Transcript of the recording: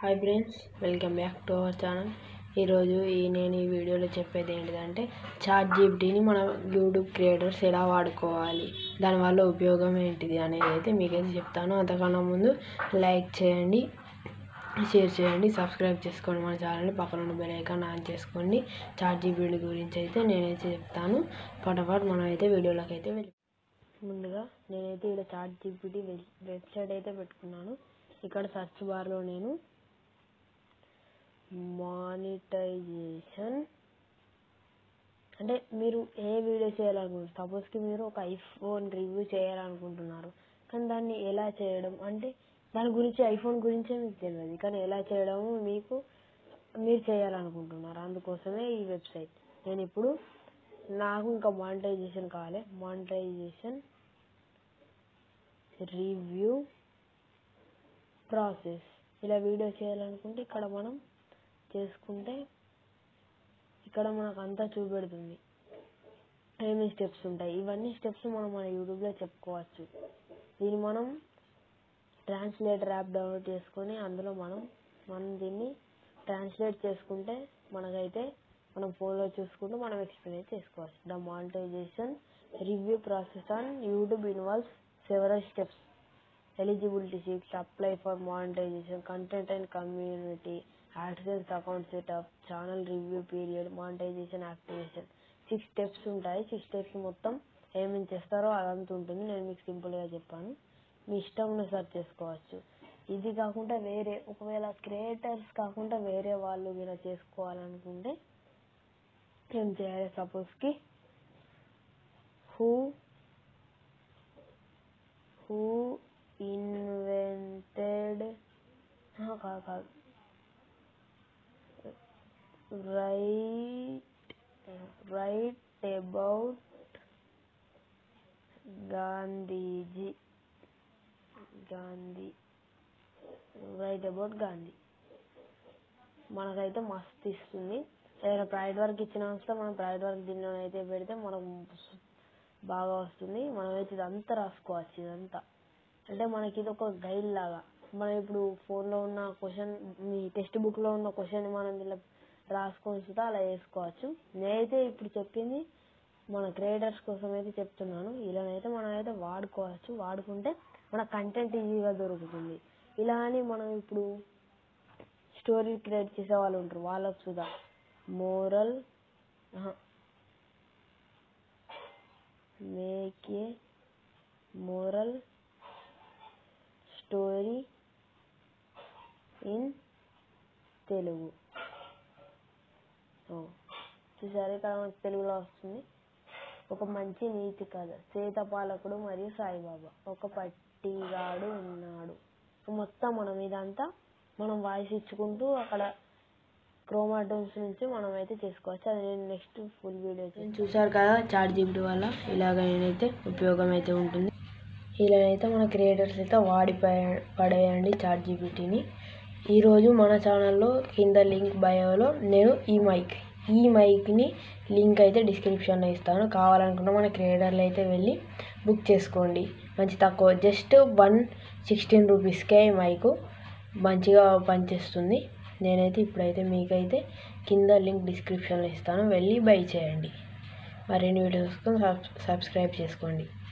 Hi friends welcome back to our channel ఈరోజు ఈ నేను ఈ వీడియోలో చెప్పేది ఏంటిదంటే చాట్ జీపీటీని మన యూట్యూబ్ క్రియేటర్స్ ఎలా వాడుకోవాలి దానివల్ల ఉపయోగం ఏంటిది అనేది అయితే మీకైతే చెప్తాను అంతకన్నా ముందు లైక్ చేయండి షేర్ చేయండి సబ్స్క్రైబ్ చేసుకోండి మన ఛానల్ని పక్కన ఉన్న బెల్ ఐకాన్ ఆన్ చేసుకోండి చాట్ జీపీటీ గురించి అయితే నేనైతే చెప్తాను ఫటాఫట్ మనం అయితే వీడియోలోకి అయితే వెళ్ళి ముందుగా నేనైతే ఇక్కడ చాట్ జీపీటీ వెబ్సైట్ అయితే పెట్టుకున్నాను ఇక్కడ సెర్చ్ బార్లో నేను మానిటైజేషన్ అంటే మీరు ఏ వీడియో చేయాలనుకుంటున్నారు సపోజ్కి మీరు ఒక ఐఫోన్ రివ్యూ చేయాలనుకుంటున్నారు కానీ దాన్ని ఎలా చేయడం అంటే దాని గురించి ఐఫోన్ గురించే మీకు తెలియదు కానీ ఎలా చేయడం మీకు మీరు చేయాలనుకుంటున్నారు అందుకోసమే ఈ వెబ్సైట్ నేను ఇప్పుడు నాకు ఇంకా మానిటైజేషన్ కావాలి మానిటైజేషన్ రివ్యూ ప్రాసెస్ ఇలా వీడియో చేయాలనుకుంటే ఇక్కడ మనం చేసుకుంటే ఇక్కడ మనకు అంతా చూపెడుతుంది ఏమేమి స్టెప్స్ ఉంటాయి ఇవన్నీ స్టెప్స్ మనం మన యూట్యూబ్లో చెప్పుకోవచ్చు దీన్ని మనం ట్రాన్స్లేటర్ యాప్ డౌన్లోడ్ చేసుకొని అందులో మనం మనం దీన్ని ట్రాన్స్లేట్ చేసుకుంటే మనకైతే మనం ఫోన్లో చూసుకుంటూ మనం ఎక్స్ప్లెయిన్ అయితే చేసుకోవచ్చు the monetisation review process on YouTube involves several steps eligibility sheets, apply for monetization, content and community, AdSense account setup, channel review period, monetization activation. Six steps ఉంటాయి సిక్స్ స్టెప్స్ మొత్తం ఏమేమి చేస్తారో అదంతా ఉంటుంది నేను మీకు సింపుల్గా చెప్పాను మీ ఇష్టం సెర్చ్ చేసుకోవచ్చు ఇది కాకుండా వేరే ఒకవేళ క్రియేటర్స్ కాకుండా వేరే వాళ్ళు మీరు చేసుకోవాలనుకుంటే ఏం చేయాలి సపోజ్కి హూ హూ ఇన్వెంటెడ్ కాదు కాదు right right about Gandhiji Gandhi right about Gandhi మనకైతే మస్తు ఇస్తుంది ఏదైనా ప్రైవేట్ వర్క్ ఇచ్చిన వస్తే మనం ప్రైవేట్ వర్క్ దీనిలో అయితే పెడితే మనకు బాగా వస్తుంది మనమైతే ఇదంతా రాసుకోవచ్చు ఇదంతా అంటే మనకి ఇది ఒక గైడ్ లాగా మనం ఇప్పుడు ఫోన్లో ఉన్న క్వశ్చన్ మీ టెక్స్ట్ బుక్లో ఉన్న క్వశ్చన్ మనం ఇలా రాసుకొని సుతా అలా వేసుకోవచ్చు నేనైతే ఇప్పుడు చెప్పింది మన క్రియేటర్స్ కోసం అయితే చెప్తున్నాను ఇలానైతే మనం అయితే వాడుకోవచ్చు వాడుకుంటే మన కంటెంట్ ఈజీగా దొరుకుతుంది ఇలా అని మనం ఇప్పుడు స్టోరీ క్రియేట్ చేసే వాళ్ళు ఉంటారు వాళ్ళకు Sudha moral make a moral story in Telugu చూసారు ఇక్కడ మనకు తెలుగులో వస్తుంది ఒక మంచి నీతి కథ సీతపాలకుడు మరియు సాయిబాబా ఒక పట్టిగాడు ఉన్నాడు మొత్తం మనం ఇదంతా మనం వాయిస్ ఇచ్చుకుంటూ అక్కడ క్రోమాటోన్స్ నుంచి మనం అయితే చేసుకోవచ్చు అది నేను నెక్స్ట్ ఫుల్ వీడియో చూసారు కదా చాట్ జీపీటీ వల్ల ఇలాగ నేనైతే ఉపయోగం అయితే ఉంటుంది ఇలానైతే మన క్రియేటర్స్ అయితే వాడి పడేయండి చాట్ జీపీటీని ఈరోజు మన ఛానల్లో కింద లింక్ బయోలో నేను ఈ మైక్ ఈ మైక్ని లింక్ అయితే డిస్క్రిప్షన్లో ఇస్తాను కావాలనుకున్న మన క్రియేటర్లు అయితే వెళ్ళి బుక్ చేసుకోండి మంచి తక్కువ జస్ట్ వన్ సిక్స్టీన్ రూపీస్కే ఈ మైకు మంచిగా పనిచేస్తుంది నేనైతే ఇప్పుడైతే మీకైతే కింద లింక్ డిస్క్రిప్షన్లో ఇస్తాను వెళ్ళి బై చేయండి మరిన్ని వీడియోస్ సబ్స్క్రైబ్ చేసుకోండి